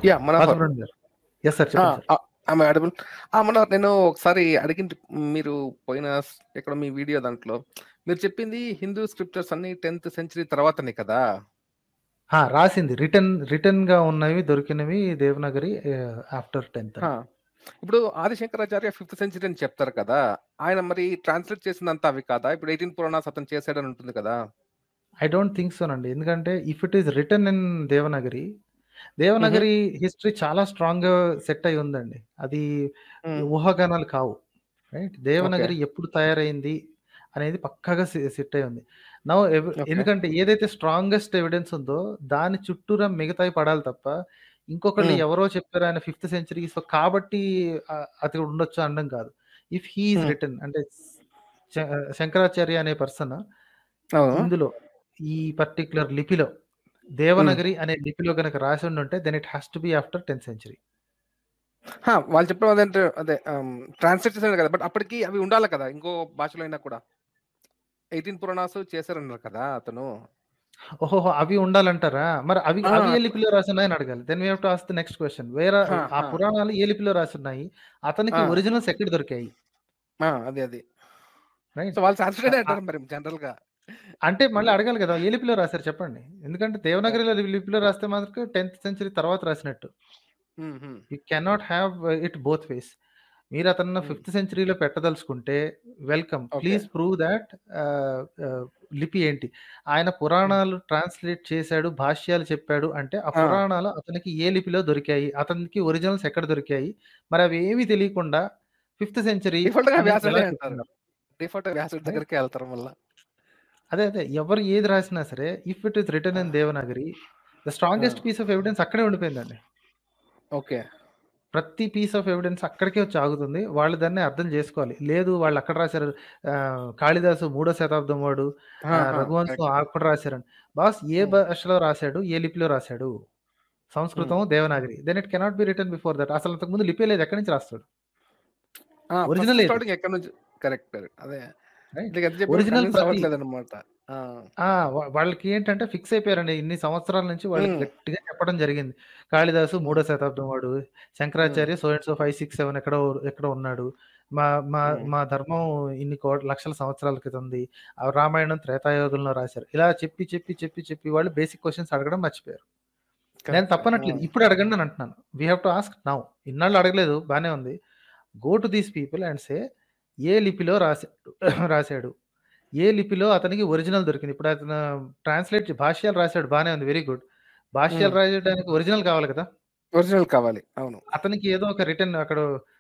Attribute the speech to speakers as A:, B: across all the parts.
A: Yeah మన
B: బాలసుబ్రహ్మణ్యం గారు yes sir చెప్పండి సార్
A: ఆమె అడబుల్ మన నేను ఒకసారి అడిగింది మీరు పోయిన స్- ఎక్కడ మీ వీడియో దాంట్లో మీరు చెప్పింది హిందూ స్క్రిప్చర్స్ అన్ని టెన్త్ సెంచరీ తర్వాతనే కదా
B: ఆ, రాసింది రిటర్న్ రిటర్న్ గా ఉన్నవి దొరికినవి దేవనగరి ఆఫ్టర్ టెన్త్
A: హా. ఇప్పుడు ఆదిశంకరాచార్య ఫిఫ్త్ సెంచరీ అని చెప్తారు కదా ఆయన మరి ట్రాన్స్లేట్ చేసిందంతా అవి కాదా ఇప్పుడు ఎయిటీన్ పురాణాస్ అతను చేశాడని ఉంటుంది కదా
B: ఐ డోంట్ థింక్ సో అండి ఎందుకంటే if it is written in Devanagari Devanagari history చాలా స్ట్రాంగ్ గా సెట్ అయి ఉందండి అది
A: మ్మ్.
B: ఊహాగానాలు కావు రైట్ దేవనగరి ఎప్పుడు తయారైంది అనేది పక్కాగా సెట్ అయి ఉంది నౌ
A: Okay.
B: ఎందుకంటే ఏదైతే స్ట్రాంగెస్ట్ ఎవిడెన్స్ ఉందో దాని చుట్టూరా మిగతాయి పడాలి తప్ప ఇంకొకళ్ళు
A: Hmm.
B: ఎవరో చెప్పారు ఆయన ఫిఫ్త్ సెంచరీ సో కాబట్టి ఆ, అతడు ఉండొచ్చు అనడం కాదు ఇఫ్ హీఈస్
A: Hmm.
B: రిటర్న్ అంటే శ- శంకరాచార్య అనే పర్సన్
A: అవును
B: ఇందులో ఈ పర్టికులర్ లిపిలో దేవనగరి అనే లిపిలో గనక రాసి ఉంటే then it has to be after tenth century
A: హా, వాళ్ళు చెప్పడం అదంటే అదే ట్రాన్స్లేట్ చేశారు కదా బట్ అప్పటికి అవి ఉండాలి కదా ఇంకో భాషలో అయినా కూడా ఎయిటీన్ పురాణాస్ చేశారన్నారు కదా అతను
B: ఓహో అవి ఉండాలంటారా మరి అవి
A: ఆ,
B: అవి ఏ లిపిలో రాసి ఉన్నాయని అడగాలి then we have to ask the next question వేరే
A: హా,
B: ఆ
A: హా.
B: పురాణాలు ఏ లిపిలో రాసి ఉన్నాయి అతనికి
A: ఆ.
B: ఒరిజినల్స్ ఎక్కడ దొరికాయి
A: ఆ, అది అది
B: రైట్
A: సో వాళ్ళు సాటిస్ఫైడ్ అంటారు మరి జనరల్ గా
B: అంటే మళ్ళీ అడగాలి కదా ఏ లిపిలో రాశారు చెప్పండి ఎందుకంటే దేవనగరి లిపిలో రాస్తే మాత్రం టెన్త్ సెంచరీ తర్వాత రాసినట్టు
A: um, um,
B: you cannot have it both ways మీరు అతను
A: Hmm.
B: ఫిఫ్త్ సెంచరీలో పెట్టదలుచుకుంటే welcome
A: Okay.
B: Please prove that లిపి ఏంటి ఆయన పురాణాలు ట్రాన్స్లేట్ చేశాడు భాష్యాలు చెప్పాడు అంటే ఆ
A: Ah.
B: పురాణాలు అతనికి ఏ లిపిలో దొరికాయి అతనికి ఒరిజినల్స్ ఎక్కడ దొరికాయి మరి అవి ఏమీ తెలియకుండా ఫిఫ్త్ సెంచరీ
A: డిఫాల్ట్ గా వ్యాసుడే అంటారు డిఫాల్ట్ గా వ్యాసుడి దగ్గరికి వెళ్తారు మళ్ళా
B: అదే అదే ఎవరు ఏది రాసినా సరే if it is written in Devanagari the strongest
A: Ah.
B: Piece of evidence అక్కడే ఉండిపోయిందండి
A: ఓకే
B: ప్రతి పీస్ ఆఫ్ ఎవిడెన్స్ అక్కడికే వచ్చి ఆగుతుంది వాళ్ళు దాన్ని అర్థం చేసుకోవాలి లేదు వాళ్ళు అక్కడ రాశారు ఆ, కాళిదాసు మూడో శతాబ్దం వాడు ఆ, రఘువంశం అక్కడ రాశారని బాస్ ఏ
A: Hmm.
B: భాషలో రాశాడు ఏ లిపిలో రాశాడు సంస్కృతం Devanagari then it cannot be written before that అసలు అంతకు ముందు లిపి లేదు ఎక్కడి నుంచి రాస్తాడు Original ఏది?
A: స్టార్టింగ్ ఎక్కడ నుంచి కరెక్ట్ కరెక్ట్ అదే
B: Right.
A: ఒరిజినల్
B: Original ప్రతి-
A: అవ్వట్లేదు అనమాట
B: ఆ, వా- వాళ్ళకి ఏంటంటే ఫిక్స్ అయిపోయారండి ఇన్ని సంవత్సరాల నుంచి వాళ్ళకి
A: Hmm.
B: గట్టిగా చెప్పడం జరిగింది కాళిదాసు మూడో శతాబ్దం వాడు Shankaracharya so and so five six seven ఎక్కడో ఎక్కడో ఉన్నాడు మా మా
A: Hmm.
B: మా ధర్మం ఇన్ని కోట్ల లక్షల సంవత్సరాల క్రితం ఉంది ఆ రామాయణం త్రేతాయుగంలో రాశారు ఇలా చెప్పి చెప్పి చెప్పి చెప్పి వాళ్ళు బేసిక్ క్వశ్చన్స్ అడగడం మర్చిపోయారు నేను తప్పనట్లేదు ఇప్పుడు అడగండి అని అంటున్నాను we have to ask now ఇన్నాళ్ళు అడగలేదు బానే ఉంది go to these people and say ఏ లిపిలో రాశాడు రాశాడు ఏ లిపిలో అతనికి ఒరిజినల్ దొరికింది ఇప్పుడు అతను ట్రాన్స్లేట్ భాష్యాలు రాశాడు బానే ఉంది వెరీ గుడ్ భాష్యాలు
A: Hmm.
B: రాయడానికి ఒరిజినల్ కావాలి కదా
A: ఒరిజినల్ కావాలి అవును
B: అతనికి ఏదో ఒక రిటర్న్ అక్కడ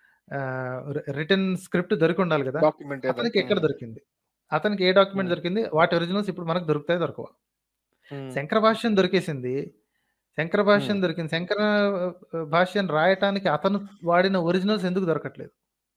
B: రిటర్న్ స్క్రిప్ట్ దొరికి ఉండాలి కదా
A: డాక్యుమెంట్
B: అతనికి ఎక్కడ దొరికింది అతనికి ఏ డాక్యుమెంట్
A: Hmm.
B: దొరికింది వాటి ఒరిజినల్స్ ఇప్పుడు మనకు దొరుకుతాయి దొరకవు శంకర భాష్యం దొరికేసింది శంకర భాష్యం
A: Hmm.
B: దొరికింది శంకర ఆ, భాష్యం రాయటానికి అతను వాడిన ఒరిజినల్స్ ఎందుకు దొరకట్లేదు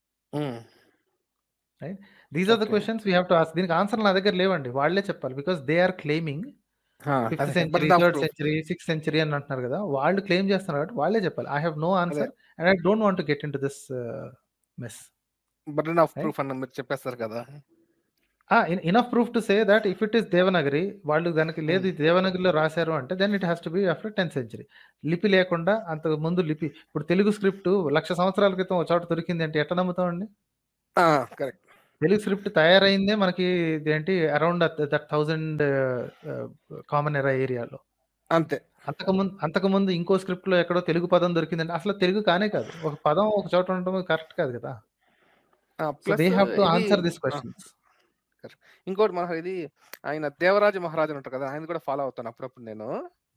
B: these are the
A: Okay.
B: Questions we have to ask దీనికి ఆన్సర్ నా దగ్గర లేవండి వాళ్ళే చెప్పాలి because they are claiming fifth century third century sixth century అని అంటున్నారు కదా వాళ్ళు క్లెయిమ్ చేస్తున్నారు కాబట్టి వాళ్ళే చెప్పాలి I have no answer and I don't want get into this mess
A: burden of
B: Right.
A: Proof అన్న మీరు చెప్పేస్తారు కదా
B: enough proof to say that if it is Devanagari వాళ్ళు దానికి లేదు
A: Hmm.
B: ఇది దేవనగరిలో రాశారు అంటే then it has to be after tenth century లిపి లేకుండా అంతకు ముందు లిపి ఇప్పుడు తెలుగు స్క్రిప్ట్ లక్ష సంవత్సరాల క్రితం ఒక చోట దొరికింది అంటే ఎట్లా నమ్ముతామండి
A: కరెక్ట్
B: తెలుగు స్క్రిప్ట్ తయారైందే మనకి ఇదేంటి అరౌండ్ దట్ థౌజండ్ కామన్ ఎరా ఏరియాలో
A: అంతే
B: అంతకుముందు అంతకుముందు ఇంకో స్క్రిప్ట్ లో ఎక్కడో తెలుగు పదం దొరికిందంటే అసలు తెలుగు కానే కాదు ఒక పదం ఒక చోట ఉండటం కరెక్ట్ కాదు కదా so
A: plus
B: they have to answer this questions
A: ఇంకోటి మన ఇది ఆయన దేవరాజ మహారాజు అని ఉంటారు కదా ఆయన కూడా ఫాలో అవుతాను అప్పుడప్పుడు నేను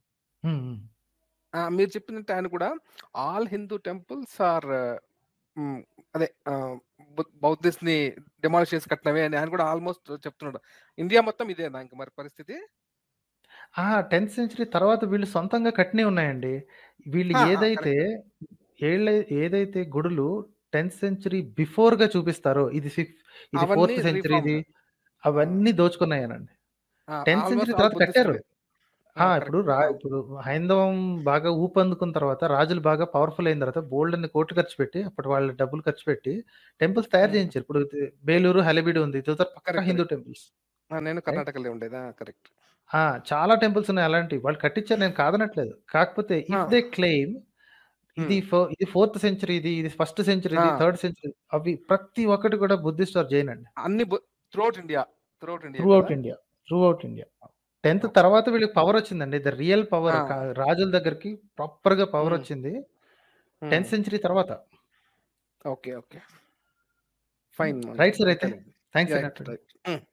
A: ఆ, మీరు చెప్పినట్టు ఆయన కూడా ఆల్ హిందూ టెంపుల్స్ ఆర్ అదే బౌద్ధిస్ట్ ని డిమాలిష్ చేసి కట్టినవే అని ఆయన కూడా ఆల్మోస్ట్ చెప్తున్నాడు ఇండియా మొత్తం ఇదేనా ఇంక మరి పరిస్థితి
B: ఆ టెన్త్ సెంచరీ తర్వాత వీళ్ళు సొంతంగా కట్టినవి ఉన్నాయండి వీళ్ళు
A: ఆ, ఆ,
B: ఏదైతే ఏళ్ళ- ఏదైతే గుడులు టెన్త్ సెంచరీ బిఫోర్ గా చూపిస్తారో ఇది ఫిఫ్త్ ఇది
A: అవన్నీ
B: ఫోర్త్ సెంచరీ ఇది అవన్నీ దోచుకున్నాయనండి టెన్త్ సెంచరీ తర్వాత కట్టారు ఆ, ఇప్పుడు రా ఇప్పుడు హైందవం బాగా ఊపందుకున్న తర్వాత రాజులు బాగా పవర్ఫుల్ అయిన తర్వాత బోల్డ్ అని కోట్లు ఖర్చు పెట్టి అప్పుడు వాళ్ళ డబ్బులు ఖర్చు పెట్టి టెంపుల్స్ తయారు
A: Hmm.
B: చేయించారు ఇప్పుడు ఇది బేలూరు హలబిడి ఉంది ఇది పక్క
A: Correct,
B: హిందూ టెంపుల్స్
A: నేను కర్ణాటకలో ఉండేదా కరెక్ట్
B: ఆ చాలా టెంపుల్స్ ఉన్నాయి అలాంటివి వాళ్ళు కట్టించారు నేను కాదనట్లేదు కాకపోతే ఇఫ్
A: Ah.
B: దే క్లెయిమ్ ఇది ఫో ఇది ఫోర్త్ సెంచరీ ఇది ఇది ఫస్ట్ సెంచరీ ఇది
A: ఆ.
B: థర్డ్ సెంచరీ అవి ప్రతి ఒక్కటి కూడా బుద్ధిస్ట్ ఆర్ జైన్ అండి
A: అన్ని throughout India throughout India
B: throughout India throughout India tenth తర్వాత వీళ్ళకి పవర్ వచ్చిందండి ద రియల్ పవర్
A: ఆ.
B: రాజుల దగ్గరికి ప్రాపర్ గా పవర్
A: Hmm.
B: వచ్చింది టెన్త్ సెంచరీ తర్వాత
A: okay okay fine
B: right sir అయితే థ్యాంక్స్
A: Yeah,
B: అన్నట్టు
A: right.